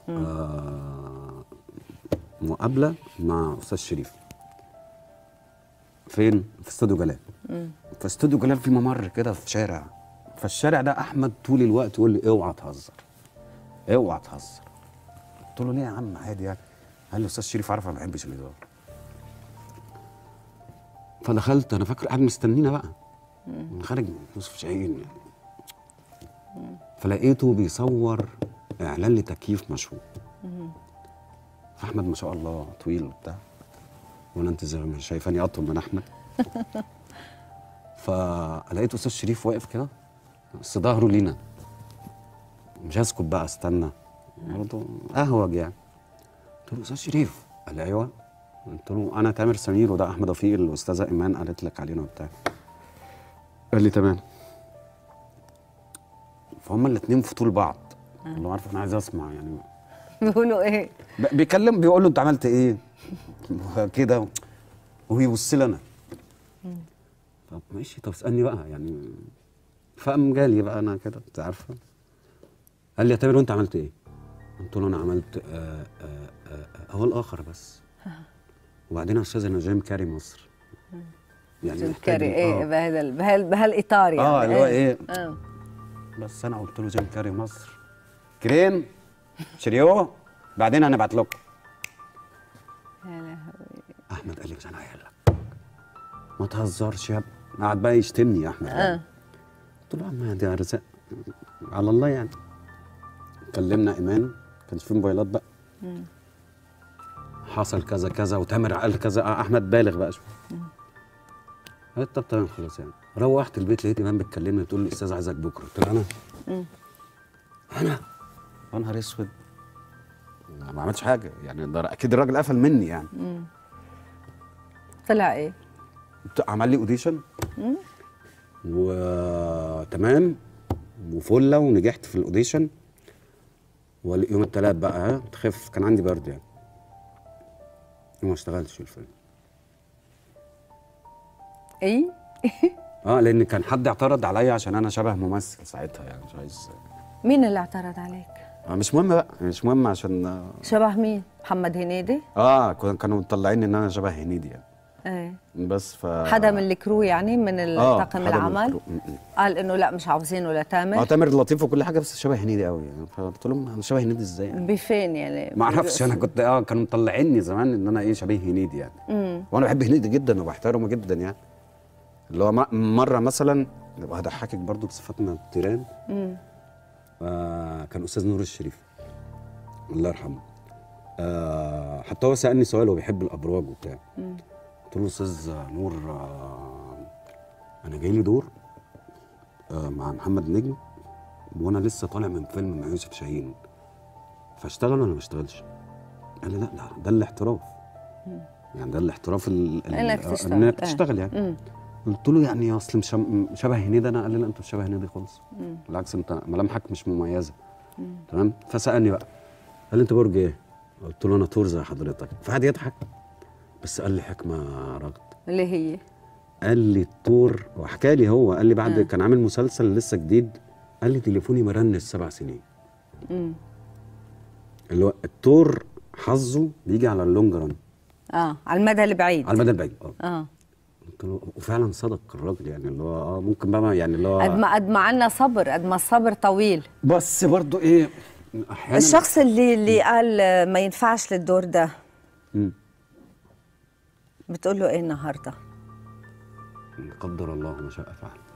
آه مقابله مع استاذ شريف فين في استوديو جلال في استوديو جلال في ممر كده في شارع فالشارع ده احمد طول الوقت يقول لي اوعى تهزر اوعى تهزر قلت له ليه يا عم عادي يعني قال لي استاذ شريف عارف انا ما بحبش الهزار فدخلت انا فاكر قاعد مستنينا بقى من خارج من يوسف شاهين يعني فلقيته بيصور اعلان لتكييف مشهور فاحمد ما شاء الله طويل وبتاع وانا انت زي ما شايفاني اطول من احمد فلقيت استاذ شريف واقف كده بس ظهره لينا مش هسكت بقى استنى برضه اهوج يعني قلت له استاذ شريف قال لي ايوه قلت له انا تامر سمير وده احمد رفيق الاستاذه ايمان قالت لك علينا وبتاع قال لي تمام فهم الاثنين في طول بعض اللي عارف انا عايز اسمع يعني بيقولوا ايه ب- بيكلم بيقول له انت عملت ايه كده وبيبص لي انا طب ماشي طب اسالني بقى يعني فقام جالي بقى انا كده انت عارفه قال لي يا تامر وانت عملت ايه؟ قلت له انا عملت آه آه آه هو الاخر بس وبعدين يا استاذ انا جيم كاري مصر يعني محتاج- كاري ايه آه. بهذا بهال بهالاطار يعني اه اللي هو ايه اه بس انا قلت له جيم كاري مصر كريم شريو بعدين هنبعت لكم يا لهوي احمد قال لي مش انا قايل لك ما تهزرش يا ابني قعد بقى يشتمني يا احمد اه قلت له يا عم دي ارزاق على الله يعني كلمنا ايمان كانش في موبايلات بقى حصل كذا كذا وتامر قال كذا آه، احمد بالغ بقى شويه قالت طب تمام خلاص يعني روحت البيت لقيت ايمان بتكلمني بتقول لي الاستاذ عايزك بكره قلت لها انا انا يا نهار اسود أنا ما عملتش حاجه يعني ده اكيد الراجل قفل مني يعني طلع ايه عمل لي اوديشن وتمام وفله ونجحت في الاوديشن ويوم الثلاث بقى ها تخف كان عندي برد يعني وما اشتغلتش في الفيلم ايه اه لان كان حد اعترض عليا عشان انا شبه ممثل ساعتها يعني مش عايز مين اللي اعترض عليك آه مش مهم بقى مش مهم عشان اه, شبه مين محمد هنيدي آه كان- كانوا مطلعين ان انا شبه هنيدي يعني ايه بس ف حدا من الكرو يعني من آه، طاقم حدا من العمل الكرو. م- م. قال انه لا مش عاوزينه اه لتامر تامر لطيف وكل حاجه بس شبه هنيدي قوي يعني فقلت لهم انا شبه هنيدي ازاي يعني بفين يعني ما اعرفش انا كنت اه كانوا مطلعيني زمان ان انا ايه شبيه هنيدي يعني امم وانا بحب هنيدي جدا وبحترمه جدا يعني اللي هو م- مره مثلا وهضحكك برضو بصفتنا التيران امم آه كان استاذ نور الشريف الله يرحمه آه حتى هو سالني سؤال هو بيحب الابراج وبتاع قلت له استاذ نور آه انا جاي لي دور آه مع محمد نجم وانا لسه طالع من فيلم مع يوسف شاهين فاشتغل ولا ما اشتغلش؟ قال لي لا لا ده الاحتراف يعني ده الاحتراف ال- ال- إنك آه، تشتغل. انك آه. تشتغل يعني امم قلت له يعني اصل مش شبه هنيدي انا قال لي لا انت مش شبه هنيدي خالص بالعكس انت ملامحك مش مميزه تمام فسالني بقى قال لي انت برج ايه؟ قلت له انا تور زي حضرتك فقعد يضحك بس قال لي حكمه رغد اللي هي قال لي التور وحكى لي هو قال لي بعد آه. كان عامل مسلسل لسه جديد قال لي تليفوني مرنس سبع سنين امم اللي هو التور حظه بيجي على اللونج ران اه على المدى البعيد على المدى البعيد اه اه قلت له وفعلا صدق الراجل يعني اللي هو اه ممكن بقى يعني اللي قد هو ما قد ما عنا صبر قد ما الصبر طويل بس برضو ايه احيانا الشخص اللي اللي قال آه، ما ينفعش للدور ده مم. بتقول له ايه النهارده قدر الله ما شاء فعل